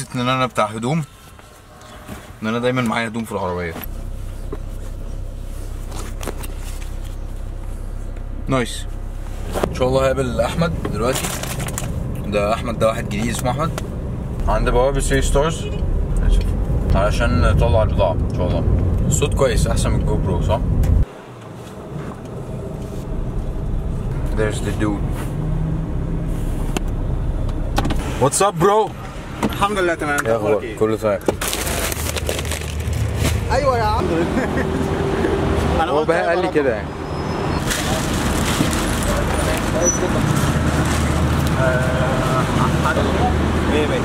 ان انا بتاع هدوم ان انا دايما معايا هدوم في العربيه نايس ان شاء الله هقابل احمد دلوقتي ده احمد ده واحد جديد اسمه احمد عند بوابه 3 ستارز علشان نطلع البضاعه ان شاء الله الصوت كويس احسن من الجو برو صح There's the dude What's up bro الحمد لله تمام يا اخبار كله تمام ايوه يا عم انا هو قلت بقى قال لي أيوة كده يعني مية مية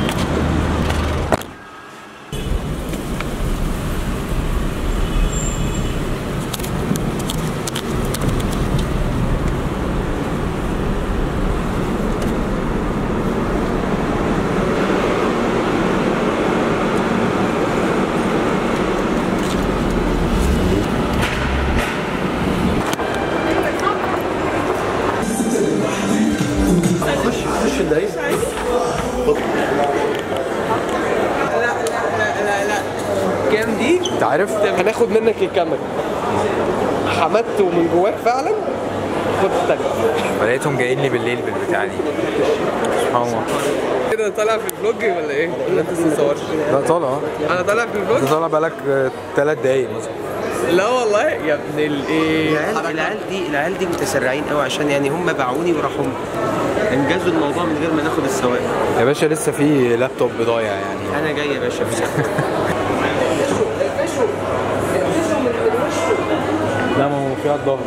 كام دي انت عارف هناخد منك الكاميرا حمدت ومن جواك فعلا خد التانية لقيتهم جايين لي بالليل بالبتاع دي سبحان الله كده طالع في الفلوج ولا ايه؟ ولا انت لسه مصورش؟ لا طالع انا طالع في الفلوج؟ انت طالع بقالك ثلاث دقايق مثلا لا والله يا ابن الايه العيال العيال دي العيال دي متسرعين قوي عشان يعني هم باعوني وراحوا انجزوا الموضوع من غير ما ناخد الثواب يا باشا لسه في لابتوب ضايع يعني انا جاي يا باشا في ساعة. لا ما هو فيها الظهر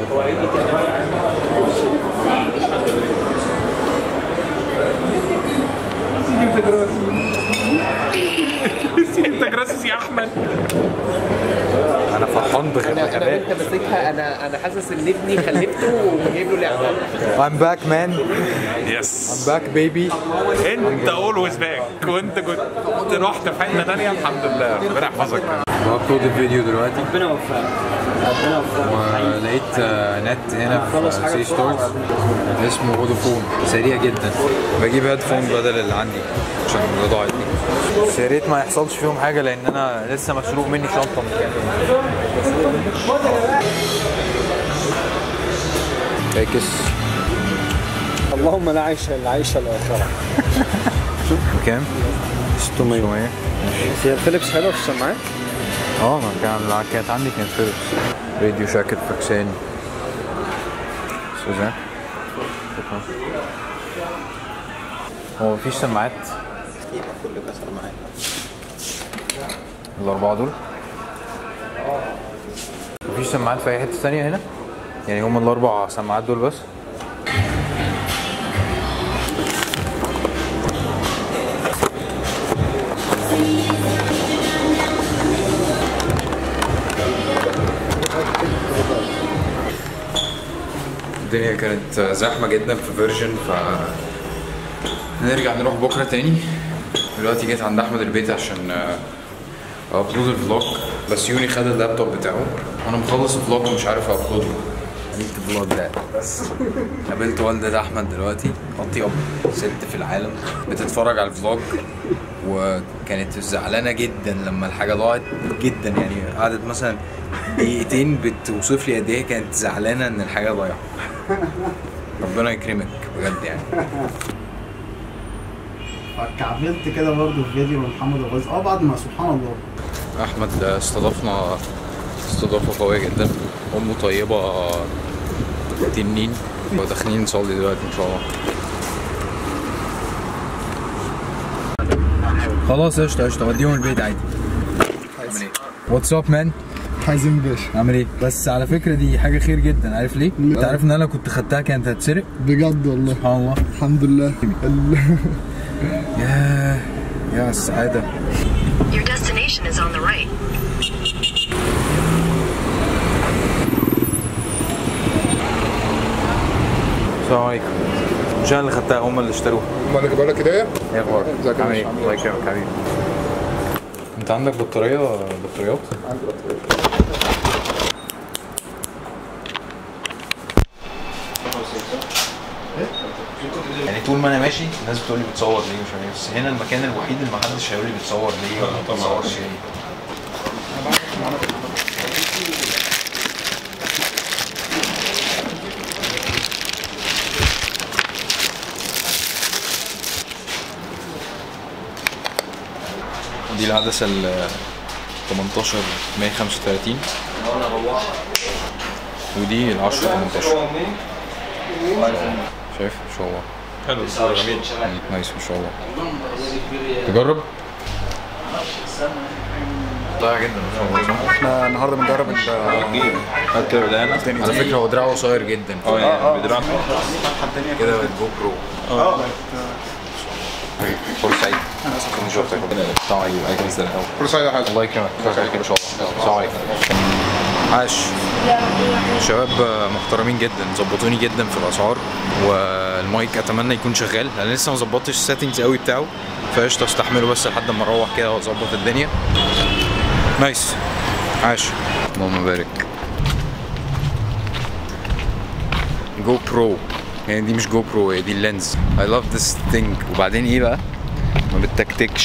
انت جراسس يا احمد انا فرحان انا انا بغباء وانت ماسكها انا انا حاسس ان ابني خلفته وجايب له لعبه I'm back man يس I'm back baby انت اولويز باك وانت كنت رحت في حته ثانيه الحمد لله ربنا يحفظك بابلود الفيديو دلوقتي ربنا يوفقك ربنا يوفقك ولقيت آه، نت هنا في سي ستورز اسمه فودافون سريع جدا بجيب هيدفون بدل اللي عندي عشان ضاعت دي بس يا ريت ما يحصلش فيهم حاجه لان انا لسه مسروق مني شنطه من كام فاكس اللهم لا عيش الا عيش الاخره بكام؟ 600 هي الفيليبس حلوه في السماعات اه ما كان لا كانت عندي كانت فيليبس راديو شاكر فاكسان سوزان شكرا هو مفيش سماعات الأربعة دول مفيش سماعات في أي حتة تانية هنا يعني هم الأربع سماعات دول بس الدنيا كانت زحمة جدا في فيرجن ف نرجع نروح بكرة تاني دلوقتي جيت عند أحمد البيت عشان أبلود الفلوج بس يوني خد اللابتوب بتاعه أنا مخلص الفلوج ومش عارف أبلوده عملت الفلوج ده بس قابلت والدة أحمد دلوقتي أطيب ست في العالم بتتفرج على الفلوج وكانت زعلانة جدا لما الحاجة ضاعت جدا يعني قعدت مثلا دقيقتين بتوصف لي قد ايه كانت زعلانة إن الحاجة ضايعة ربنا يكرمك بجد يعني كعبلت كده برضه في فيديو محمد الغاز اه بعد ما سبحان الله احمد استضافنا استضافه قويه جدا امه طيبه تنين وداخلين نصلي دلوقتي ان شاء الله خلاص قشطه قشطه وديهم البيت عادي عامل ايه واتس اب مان حازم باشا عامل ايه بس على فكره دي حاجه خير جدا عارف ليه انت عارف ان انا كنت خدتها كانت هتسرق بجد والله سبحان الله الحمد لله يا يا السعاده Your destination is on the right. السلام عليكم مش انا اللي خدتها هم اللي اشتروها ما انا جايبها لك هديه ايه اخبارك؟ ازيك يا عامل ايه؟ باشا؟ الله يكرمك حبيبي انت عندك بطاريه بطاريات؟ يعني طول ما انا ماشي الناس بتقول لي بتصور ليه مش عارف إيه، بس هنا المكان الوحيد اللي محدش هيقول لي بتصور ليه ولا ما بتصورش ليه دي العدسة ال 18 135 ودي ال 10 18 شايف ما شاء الله حلو الصورة جميل نايس ما شاء الله تجرب ضايع جدا ما شاء الله احنا النهارده بنجرب ال هات كده بدانا على فكره هو دراعه قصير جدا اه يعني بدراعك كده بقت جو برو كل سعيد كل شفتك السلام عليكم عليكم السلام كل سعيد يا حاج الله يكرمك كل سعيد ان شاء الله السلام عليكم عاش شباب محترمين جدا ظبطوني جدا في الاسعار والمايك اتمنى يكون شغال انا لسه ما ظبطتش السيتنجز قوي بتاعه فقشطه استحملوا بس لحد ما اروح كده واظبط الدنيا نايس عاش اللهم بارك جو برو يعني دي مش جو برو هي دي اللينز I love this thing وبعدين ايه بقى ما بتتكتكش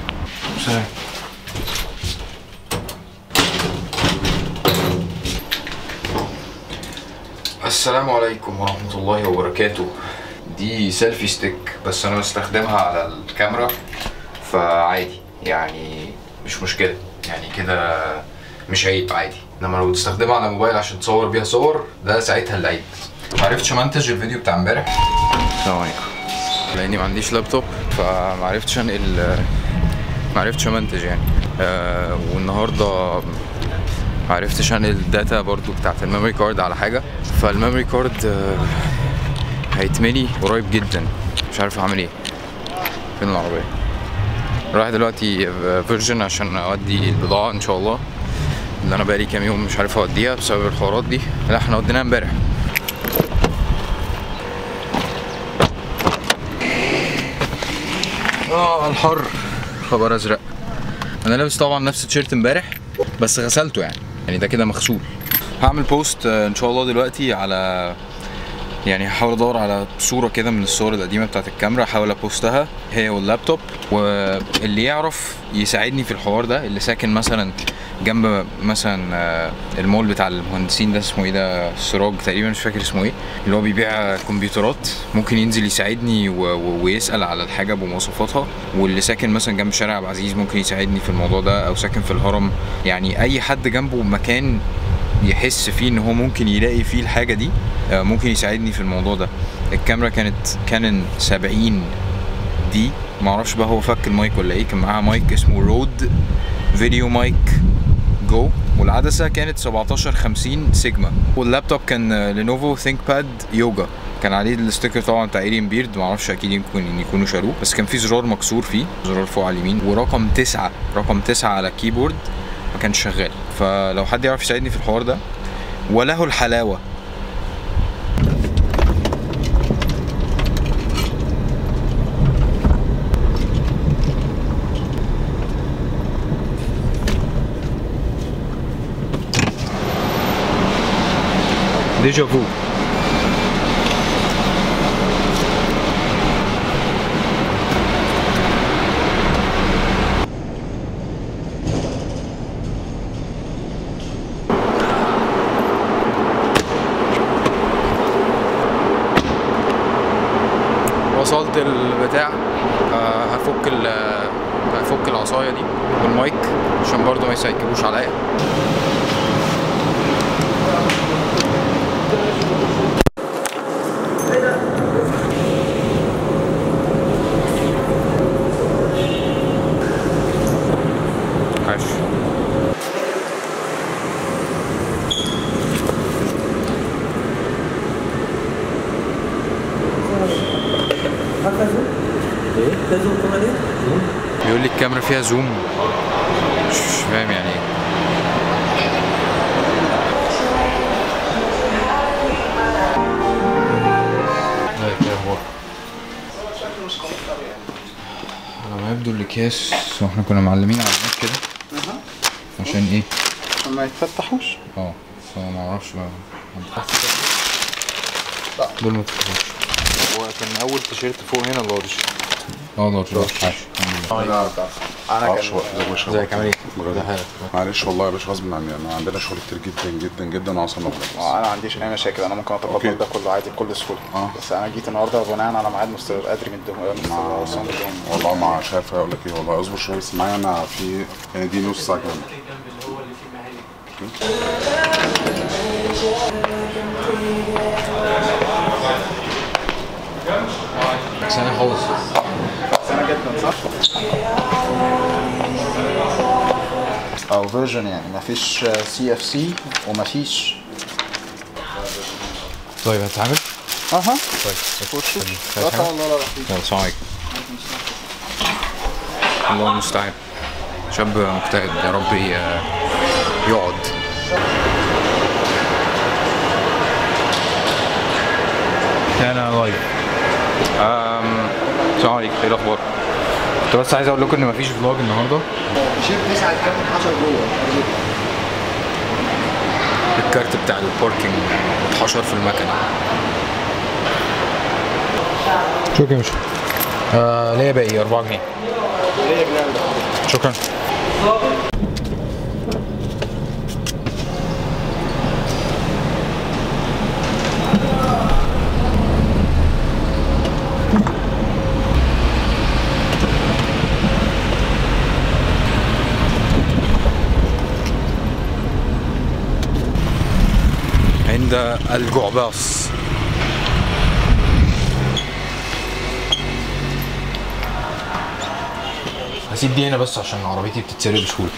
السلام عليكم ورحمة الله وبركاته دي سيلفي ستيك بس انا بستخدمها على الكاميرا فعادي يعني مش مشكلة يعني كده مش عيب عادي انما لو تستخدمها على موبايل عشان تصور بيها صور ده ساعتها اللي عيب معرفتش منتج الفيديو بتاع امبارح السلام عليكم لاني ما عنديش لابتوب فمعرفتش انقل معرفتش امنتج يعني آه والنهارده معرفتش انقل الداتا برضو بتاعت الميموري كارد على حاجه فالميموري كارد آه هيتملي قريب جدا مش عارف اعمل ايه فين العربيه رايح دلوقتي فيرجن عشان اودي البضاعه ان شاء الله اللي انا بقالي كام يوم مش عارف اوديها بسبب الحوارات دي لا احنا وديناها امبارح اه الحر خبر ازرق انا لابس طبعا نفس التيشيرت امبارح بس غسلته يعني يعني ده كده مغسول هعمل بوست آه، ان شاء الله دلوقتي على يعني هحاول ادور على صوره كده من الصور القديمه بتاعت الكاميرا احاول ابوستها هي واللابتوب واللي يعرف يساعدني في الحوار ده اللي ساكن مثلا جنب مثلا آه، المول بتاع المهندسين ده اسمه ايه ده سراج تقريبا مش فاكر اسمه ايه اللي هو بيبيع كمبيوترات ممكن ينزل يساعدني و... و... ويسال على الحاجه بمواصفاتها واللي ساكن مثلا جنب شارع عبد العزيز ممكن يساعدني في الموضوع ده او ساكن في الهرم يعني اي حد جنبه مكان يحس فيه ان هو ممكن يلاقي فيه الحاجه دي آه، ممكن يساعدني في الموضوع ده الكاميرا كانت كانون 70 دي معرفش بقى هو فك المايك ولا ايه كان معاها مايك اسمه رود فيديو مايك جو والعدسه كانت 1750 سيجما واللابتوب كان لينوفو ثينك باد يوجا كان عليه الستيكر طبعا بتاع ايرين بيرد معرفش اكيد يمكن يكونوا شالوه بس كان في زرار مكسور فيه زرار فوق على اليمين ورقم تسعة رقم تسعة على الكيبورد ما كانش شغال فلو حد يعرف يساعدني في الحوار ده وله الحلاوه ديجا فو وصلت البتاع آه، هفك ال هفك العصايه دي والمايك عشان برضه ما يسيكبوش عليا عاش بيقول لي الكاميرا فيها زوم مش مش فاهم يعني ايه على ما يبدو الاكياس واحنا كنا معلمين علامات كده عشان ايه؟ عشان ما يتفتحوش اه فما اعرفش بقى لا دول ما تفتحوش وكان اول تيشيرت فوق هنا لارج اه لارج ماشي معرفش وقت ده مش ازيك عامل ايه؟ بجد. حالك معلش والله يا باشا غصب عني انا عندنا شغل كتير جدا جدا جدا وعصرنا بس انا ما عنديش اي مشاكل انا ممكن أوكي. اتقبل ده كله عادي بكل سهوله آه. بس انا جيت النهارده بناء على ميعاد مستر ادري من الدهون مستر عصام الدهون والله ما مش عارف اقول لك ايه والله اصبر شويه بس معايا انا في يعني دي نص ساعه كمان سنة خالص سنه جدا صح؟ او فيرجن يعني مفيش سي اف سي ومفيش طيب هتعمل؟ اها طيب خش هتعمل؟ لا طبعا لا لا لا يلا سلام عليكم الله المستعان شاب مجتهد يا رب ي- يقعد انا لايف أم، السلام عليكم ايه الاخبار كنت بس عايز اقول لكم ان مفيش فلوج النهارده شيف 9 كام 10 جوه الكارت بتاع الباركينج اتحشر في المكنه شكرا مش آه ليا باقي 4 جنيه شكرا عند الجعباص هسيب دي هنا بس عشان عربيتي بتتسرق بسهولة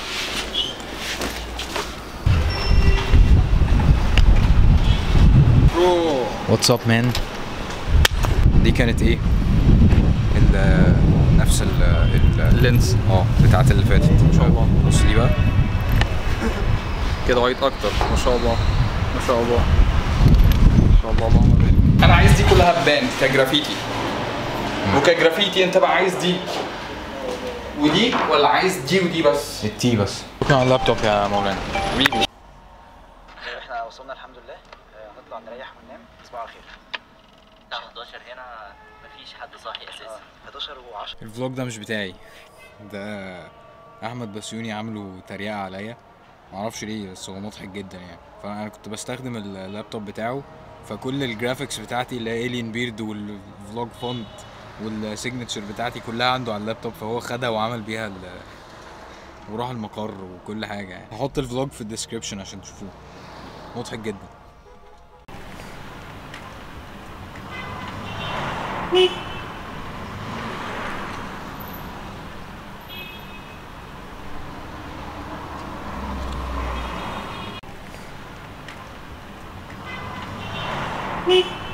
واتس اب مان دي كانت ايه ال نفس ال اللينز اه بتاعت اللي فاتت ان شاء الله بص دي بقى كده وايت اكتر ما شاء الله ما شاء الله ما شاء الله اللهم بارك انا عايز دي كلها تبان كجرافيتي وكجرافيتي انت بقى عايز دي ودي ولا عايز دي ودي بس التي بس شكرا على اللابتوب يا مولانا حبيبي احنا وصلنا الحمد لله آه، هنطلع نريح وننام تصبحوا على خير الساعة 11 هنا مفيش حد صاحي اساسا 11 و10 الفلوج ده مش بتاعي ده احمد بسيوني عامله تريقه عليا معرفش ليه بس هو مضحك جدا يعني فانا كنت بستخدم اللابتوب بتاعه فكل الجرافيكس بتاعتي اللي هي الين بيرد والفلوج فونت والسيجنتشر بتاعتي كلها عنده على اللابتوب فهو خدها وعمل بيها ال وراح المقر وكل حاجه يعني هحط الفلوج في الديسكربشن عشان تشوفوه مضحك جدا Beep.